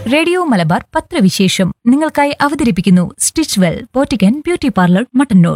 radio Malabar പത്രവിശേഷം നിങ്ങൾക്കായി അവതരിപ്പിക്കുന്നു സ്റ്റിച്ച് വെൽ പോറ്റിക്കൻ ബ്യൂട്ടി പാർലർ മട്ടന്നൂർ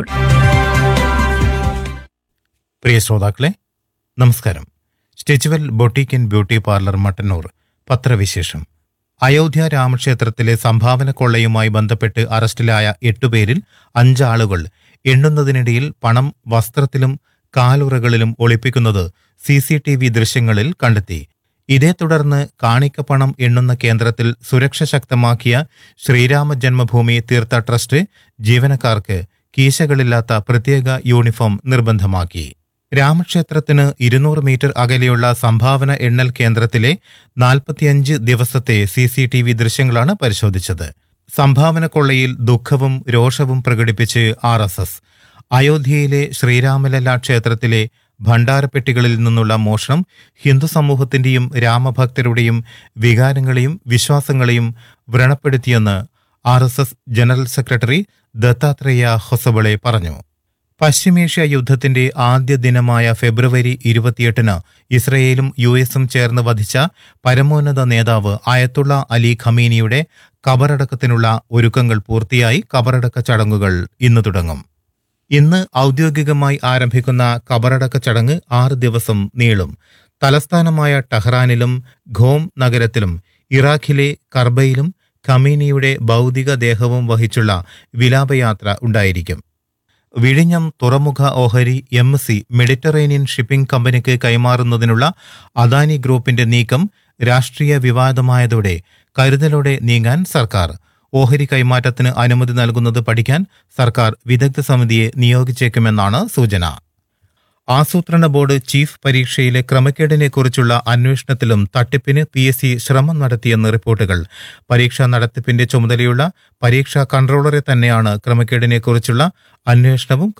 പ്രിയ ശ്രോതാക്കളെ നമസ്കാരം stitch well boutique and beauty parlour Mattannur പത്രവിശേഷം അയോധ്യ രാമക്ഷേത്രത്തിലെ സംഭാവന കൊള്ളയുമായി ബന്ധപ്പെട്ട് അറസ്റ്റിലായ എട്ടുപേരിൽ അഞ്ചാളുകൾ എണ്ണുന്നതിനിടയിൽ പണം വസ്ത്രത്തിലും കാലുറകളിലും ഒളിപ്പിക്കുന്നത് സി സി ടി വി ദൃശ്യങ്ങളിൽ കണ്ടെത്തി ഇതേ തുടർന്ന് കാണിക്കപ്പണം എണ്ണുന്ന കേന്ദ്രത്തിൽ സുരക്ഷ ശക്തമാക്കിയ ശ്രീരാമ ജന്മഭൂമി തീർത്ഥ ട്രസ്റ്റ് ജീവനക്കാർക്ക് കീശകളില്ലാത്ത പ്രത്യേക യൂണിഫോം നിർബന്ധമാക്കി രാമക്ഷേത്രത്തിന് ഇരുന്നൂറ് മീറ്റർ അകലെയുള്ള സംഭാവന എണ്ണൽ കേന്ദ്രത്തിലെ നാൽപ്പത്തിയഞ്ച് ദിവസത്തെ സി സി ടി വി ദൃശ്യങ്ങളാണ് പരിശോധിച്ചത് സംഭാവന കൊള്ളയിൽ ദുഃഖവും രോഷവും പ്രകടിപ്പിച്ച് ആർ എസ് എസ് അയോധ്യയിലെ ശ്രീരാമലല്ല ക്ഷേത്രത്തിലെ ഭണ്ഡാരപ്പെട്ടികളിൽ നിന്നുള്ള മോഷണം ഹിന്ദു സമൂഹത്തിന്റെയും രാമഭക്തരുടെയും വികാരങ്ങളെയും വിശ്വാസങ്ങളെയും വ്രണപ്പെടുത്തിയെന്ന് R S S general secretary Dattatreya Hosabale പറഞ്ഞു പശ്ചിമേഷ്യ യുദ്ധത്തിന്റെ ആദ്യ ദിനമായ ഫെബ്രുവരി ഇരുപത്തിയെട്ടിന് ഇസ്രയേലും യു എസും ചേർന്ന് വധിച്ച പരമോന്നത നേതാവ് അയത്തുള്ള അലി ഖമീനിയുടെ കബറടക്കത്തിനുള്ള ഒരുക്കങ്ങൾ പൂർത്തിയായി കബറടക്ക ചടങ്ങുകൾ ഇന്ന് തുടങ്ങും ഇന്ന് ഔദ്യോഗികമായി ആരംഭിക്കുന്ന കബറടക്ക ചടങ്ങ് ആറ് ദിവസം നീളും തലസ്ഥാനമായ ടെഹ്റാനിലും ഖോം നഗരത്തിലും ഇറാഖിലെ കർബയിലും ഖമീനിയുടെ ഭൗതിക ദേഹവും വഹിച്ചുള്ള വിലാപയാത്ര ഉണ്ടായിരിക്കും വിഴിഞ്ഞം തുറമുഖ ഓഹരി എം സി മെഡിറ്ററേനിയൻ ഷിപ്പിംഗ് കമ്പനിക്ക് കൈമാറുന്നതിനുള്ള അദാനി ഗ്രൂപ്പിന്റെ നീക്കം രാഷ്ട്രീയ വിവാദമായതോടെ കരുതലോടെ നീങ്ങാൻ സർക്കാർ ഓഹരി കൈമാറ്റത്തിന് അനുമതി നൽകുന്നത് പഠിക്കാൻ സർക്കാർ വിദഗ്ധ സമിതിയെ നിയോഗിച്ചേക്കുമെന്നാണ് സൂചന ആസൂത്രണ ബോർഡ് ചീഫ് പരീക്ഷയിലെ ക്രമക്കേടിനെക്കുറിച്ചുള്ള അന്വേഷണത്തിലും തട്ടിപ്പിന് പി എസ് സി ശ്രമം നടത്തിയെന്ന് റിപ്പോർട്ടുകൾ പരീക്ഷാ നടത്തിപ്പിന്റെ ചുമതലയുള്ള പരീക്ഷാ കൺട്രോളറെ തന്നെയാണ് ക്രമക്കേടിനെക്കുറിച്ചുള്ള അന്വേഷണവും